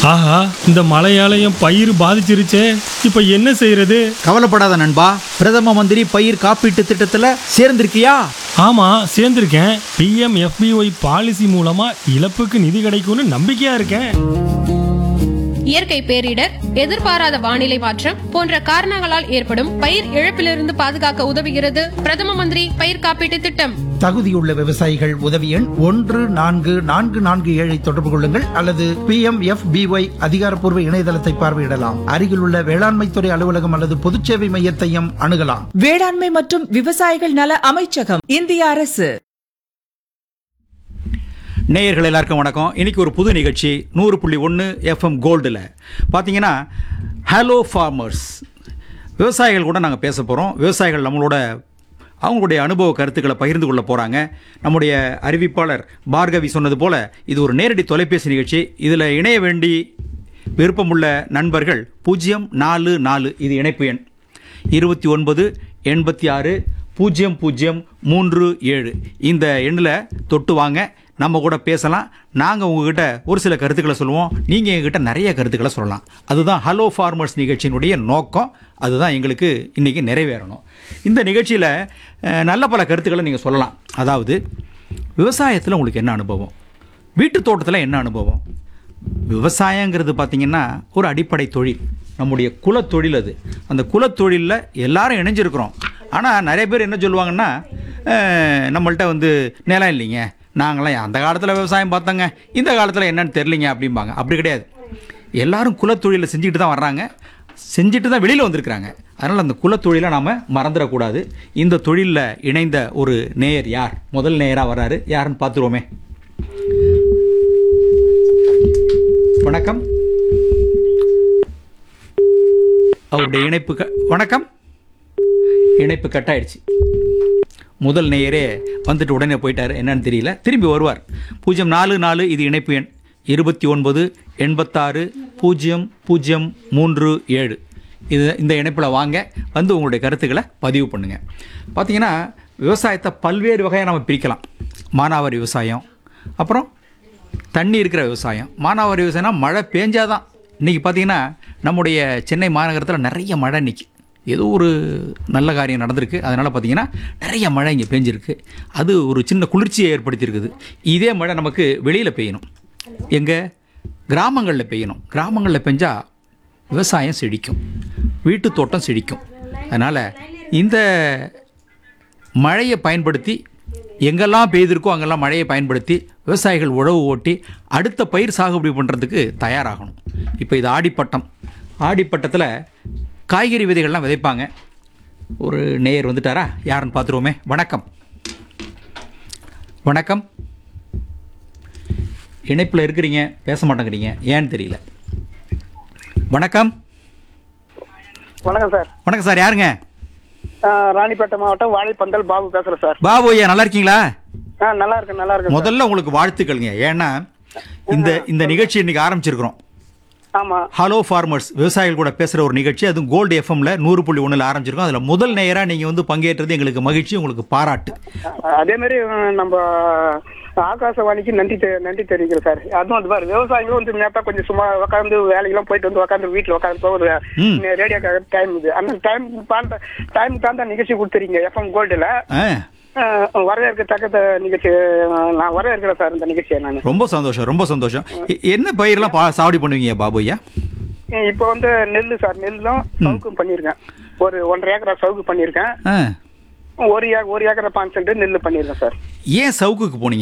ஆஹா இந்த மழையாலயம் பயிர் பாதிச்சிருச்சே இப்போ என்ன செய்யறது கவலைப்படாத நண்பா பிரதம மந்திரி பயிர் காப்பீட்டு திட்டத்துல சேர்ந்திருக்கியா ஆமா சேர்ந்திருக்கேன் பிஎம் எஃபிஒய் பாலிசி மூலமா இழப்புக்கு நிதி கிடைக்கும்னு நம்பிக்கையா இருக்கேன் இயற்கை பேரிடர் எதிர்பாராத வானிலை மாற்றம் போன்ற காரணங்களால் ஏற்படும் பயிர் இழப்பிலிருந்து பாதுகாக்க உதவுகிறது பிரதம மந்திரி பயிர் காப்பீட்டு திட்டம் தகுதியுள்ள விவசாயிகள் உதவி எண் ஒன்று நான்கு நான்கு நான்கு ஏழை தொடர்பு கொள்ளுங்கள் அல்லது பி எம் எஃப் பிஒய் அதிகாரப்பூர்வ இணையதளத்தை பார்வையிடலாம் அருகிலுள்ள வேளாண்மைத்துறை அலுவலகம் அல்லது பொதுச்சேவை மையத்தையும் அணுகலாம் வேளாண்மை மற்றும் விவசாயிகள் நல அமைச்சகம் இந்திய அரசு நேயர்கள் எல்லாருக்கும் வணக்கம் இன்னைக்கு ஒரு புது நிகழ்ச்சி நூறு புள்ளி ஒன்று எஃப்எம் கோல்டில் பார்த்தீங்கன்னா ஹலோ ஃபார்மர்ஸ் விவசாயிகள் கூட நாங்கள் பேச போகிறோம் விவசாயிகள் நம்மளோட அவங்களுடைய அனுபவ கருத்துக்களை பகிர்ந்து கொள்ள போகிறாங்க நம்முடைய அறிவிப்பாளர் பார்கவி சொன்னது போல் இது ஒரு நேரடி தொலைபேசி நிகழ்ச்சி இதில் இணைய வேண்டி விருப்பமுள்ள நண்பர்கள் பூஜ்ஜியம் நாலு நாலு இது இணைப்பு எண் இருபத்தி ஒன்பது எண்பத்தி ஆறு பூஜ்ஜியம் பூஜ்ஜியம் மூன்று ஏழு இந்த எண்ணில் தொட்டு வாங்க நம்ம கூட பேசலாம் நாங்கள் உங்ககிட்ட ஒரு சில கருத்துக்களை சொல்லுவோம் நீங்கள் எங்ககிட்ட நிறைய கருத்துக்களை சொல்லலாம் அதுதான் ஹலோ ஃபார்மர்ஸ் நிகழ்ச்சியினுடைய நோக்கம் அதுதான் எங்களுக்கு இன்றைக்கி நிறைவேறணும் இந்த நிகழ்ச்சியில் அஹ், நல்ல பல கருத்துக்களை நீங்கள் சொல்லலாம் அதாவது விவசாயத்தில் உங்களுக்கு என்ன அனுபவம் வீட்டு தோட்டத்தில் என்ன அனுபவம் விவசாயங்கிறது பார்த்திங்கன்னா ஒரு அடிப்படை தொழில் நம்முடைய குலத்தொழில் அது அந்த குலத்தொழிலில் எல்லாரும் இணைஞ்சிருக்கிறோம் ஆனால் நிறைய பேர் என்ன சொல்லுவாங்கன்னா அஹ், நம்மள்ட்ட வந்து நிலம் இல்லைங்க நாங்களாம் அந்த காலத்தில் விவசாயம் பார்த்தோங்க இந்த காலத்தில் என்னன்னு தெரிலிங்க அப்படிம்பாங்க அப்படி கிடையாது எல்லாரும் குலத்தொழிலை செஞ்சுக்கிட்டு தான் வர்றாங்க செஞ்சுட்டு தான் வெளியில் வந்திருக்கிறாங்க அதனால் அந்த குலத்தொழிலை நாம் மறந்துடக்கூடாது இந்த தொழிலில் இணைந்த ஒரு நேயர் யார் முதல் நேயராக வர்றாரு யாருன்னு பார்த்துருவோமே வணக்கம் அவருடைய இணைப்பு க வணக்கம் இணைப்பு கட் ஆயிடுச்சு முதல் நேயரே வந்துட்டு உடனே போயிட்டார் என்னன்னு தெரியல திரும்பி வருவார் பூஜ்ஜியம் நாலு நாலு இது இணைப்பு எண் இருபத்தி ஒன்பது எண்பத்தாறு பூஜ்ஜியம் பூஜ்ஜியம் மூன்று ஏழு இது இந்த இணைப்பில் வாங்க வந்து உங்களுடைய கருத்துக்களை பதிவு பண்ணுங்கள் பார்த்தீங்கன்னா விவசாயத்தை பல்வேறு வகையாக நம்ம பிரிக்கலாம் மானாவாரி விவசாயம் அப்புறம் தண்ணி இருக்கிற விவசாயம் மானாவாரி விவசாயம்னா மழை பேஞ்சாதான் இன்றைக்கி பார்த்தீங்கன்னா நம்முடைய சென்னை மாநகரத்தில் நிறைய மழை நிற்கி ஏதோ ஒரு நல்ல காரியம் நடந்திருக்கு அதனால் பார்த்தீங்கன்னா நிறைய மழை இங்கே பேஞ்சிருக்கு அது ஒரு சின்ன குளிர்ச்சியை ஏற்படுத்தியிருக்குது இதே மழை நமக்கு வெளியில் பெய்யணும் எங்கே கிராமங்களில் பெய்யணும் கிராமங்களில் பெஞ்சால் விவசாயம் செழிக்கும் வீட்டு தோட்டம் செழிக்கும் அதனால் இந்த மழையை பயன்படுத்தி எங்கெல்லாம் பெய்திருக்கோ அங்கெல்லாம் மழையை பயன்படுத்தி விவசாயிகள் உழவு ஓட்டி அடுத்த பயிர் சாகுபடி பண்ணுறதுக்கு தயாராகணும் இப்போ இது ஆடிப்பட்டம் ஆடிப்பட்டத்தில் காய்கறி விதைகள்லாம் விதைப்பாங்க ஒரு நேயர் வந்துட்டாரா யாருன்னு பார்த்துருவோமே வணக்கம் வணக்கம் இணைப்பில் இருக்கிறீங்க பேச மாட்டேங்கிறீங்க ஏன்னு தெரியல வணக்கம் வணக்கம் சார் வணக்கம் சார் யாருங்க ஆஹ் ராணிப்பேட்டை மாவட்டம் வாழைப்பந்தல் பாபு பேசுறேன் சார் பாபு ஐயா நல்லா இருக்கீங்களா ஆ நல்லா இருக்கேன் நல்லா இருக்கேன் சார். முதல்ல உங்களுக்கு வாழ்த்துக்கள்ங்க ஏன்னா இந்த இந்த நிகழ்ச்சி இன்னைக்கு ஆரம்பிச்சிருக்கிறோம் ஆமா ஹலோ ஃபார்மர்ஸ் விவசாயிகள் கூட பேசுகிற ஒரு நிகழ்ச்சி அதுவும் கோல்டு எஃப்எம்ல நூறு புள்ளி ஒன்றில் ஆரம்பிச்சிருக்கோம் அதில் முதல் நேராக நீங்கள் வந்து பங்கேற்றது எங்களுக்கு மகிழ்ச்சி உங்களுக்கு பாராட்டு அஹ் அதே மாதிரி அஹ், நம்ம ஆகாசவாணிக்கு நன்றி தெ- நன்றி தெரிவிக்கிறேன் சார் அதுவும் அது பாரு விவசாயிகளும் வந்து நேரத்தா கொஞ்சம் சும்மா உட்காந்து வேலைக்கெல்லாம் போயிட்டு வந்து உட்காந்து வீட்டுல உட்காந்து போகுது ம். ரேடியோ டைம் இது அந்த டைம் டைம் தான் நிகழ்ச்சி கொடுத்துறீங்க எஃப்எம் கோல்டுல ஆ வரவேற்கத்தக்க நிகழ்ச்சி அஹ், நான் வரவேற்கிறேன் சார் இந்த நிகழ்ச்சியை நான் ரொம்ப சந்தோஷம் ரொம்ப சந்தோஷம் எ- என்ன பயிரெல்லாம் பா சாவடி பண்ணுவீங்க பாபு ஐயா இப்போ வந்து நெல்லு சார் நெல்லும் சவுக்கும் பண்ணியிருக்கேன் ஒரு ஒன்றரை ஏக்கரா சவுக்கு பண்ணியிருக்கேன் ஆ ஒரு ஏ- ஒரு ஏக்கரை பாஞ்சு சென்ட் நெல் பண்ணியிருக்கேன் சார் ஏன் சவுக்குக்கு போனீங்க